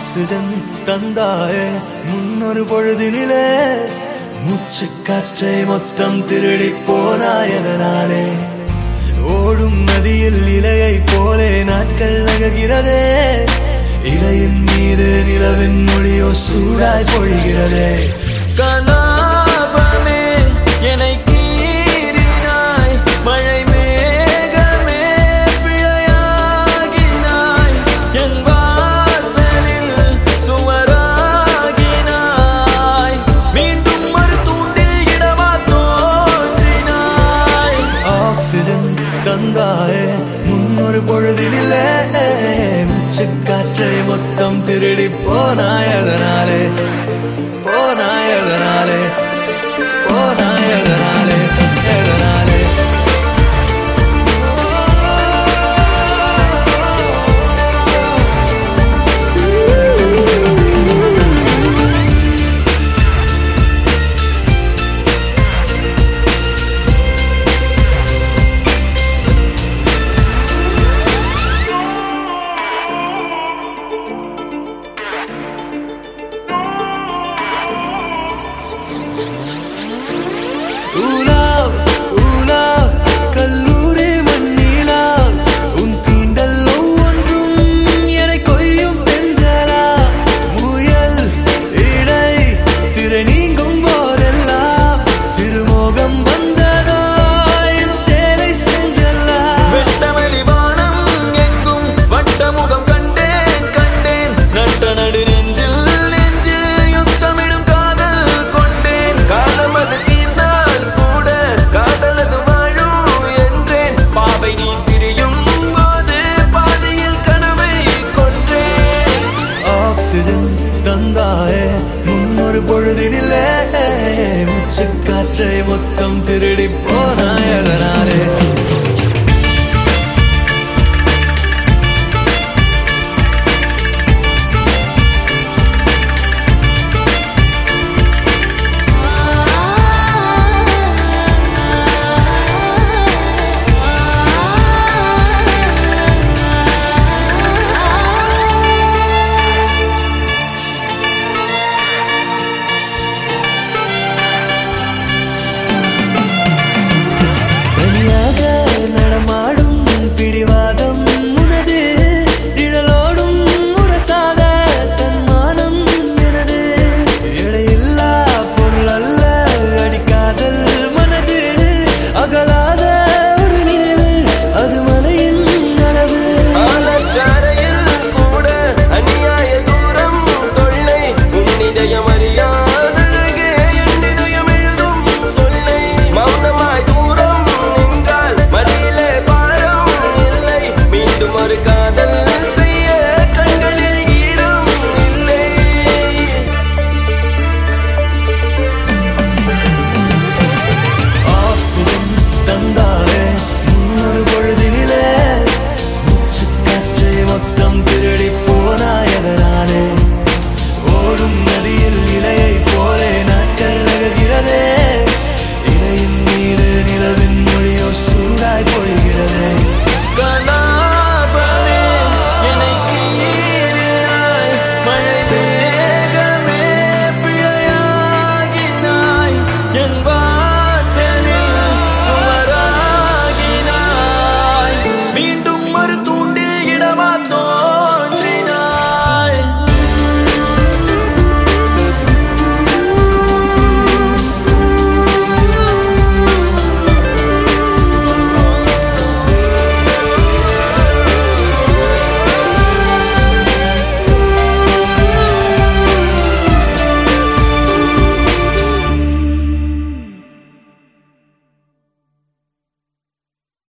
oxygen தந்தாயே முன்னொரு பொழுதினிலே மூச்சு காற்றை மொத்தம் திருடி போனாயதனாலே ஓடும் நதியில் இலையை போலே நாட்கள் நகர்கிறதே இலையின் மீது நிலவின் மொழியோ சூடாய் பொழிகிறதே கலாபமே என்னை கீறினாய் மழை மேகமே பிழையாகினாய் என் வாசலில் சுவராகினாய் மீண்டும் ஒரு தூண்டில் இடமா தோன்றினாய் ஆக்சிஜன் தந்தாயே முன்னொரு பொழுதினிலே மூச்சு காற்றை மொத்தம் திருடி போனாய் அதனாலே போனாய் அதனாலே போனாய் அதனாலே எதனாலே ஊலா ஊலா கல்லூரி மண்ணிலா உன் தீண்டல் ஒவ்வொன்றும் என்னை கொய்யும் தென்றலா முயல் இடை திரை நீங்கும் போதெல்லாம் சிறுமோகம் வந்ததோ என் சேலை சென்றல்லா வெட்டவெளி வானம் எங்கும் வட்டமுகம் கண்டேன் கண்டேன் நட்ட நடு நெஞ்சில் நெஞ்சில் யுத்தமிடும் காதல் கொண்டேன் காலம் அது தீர்ந்தால் கூட காதலது வாழும் என்றேன் பாவை நீ பிரியும் போது பாதையில் கனவை கொன்றேன் ஆக்சிஜன் தந்தாயே முன்னொரு பொழுதினிலே மூச்சு காற்றை மொத்தம் திருடி போனாய் அதனாலே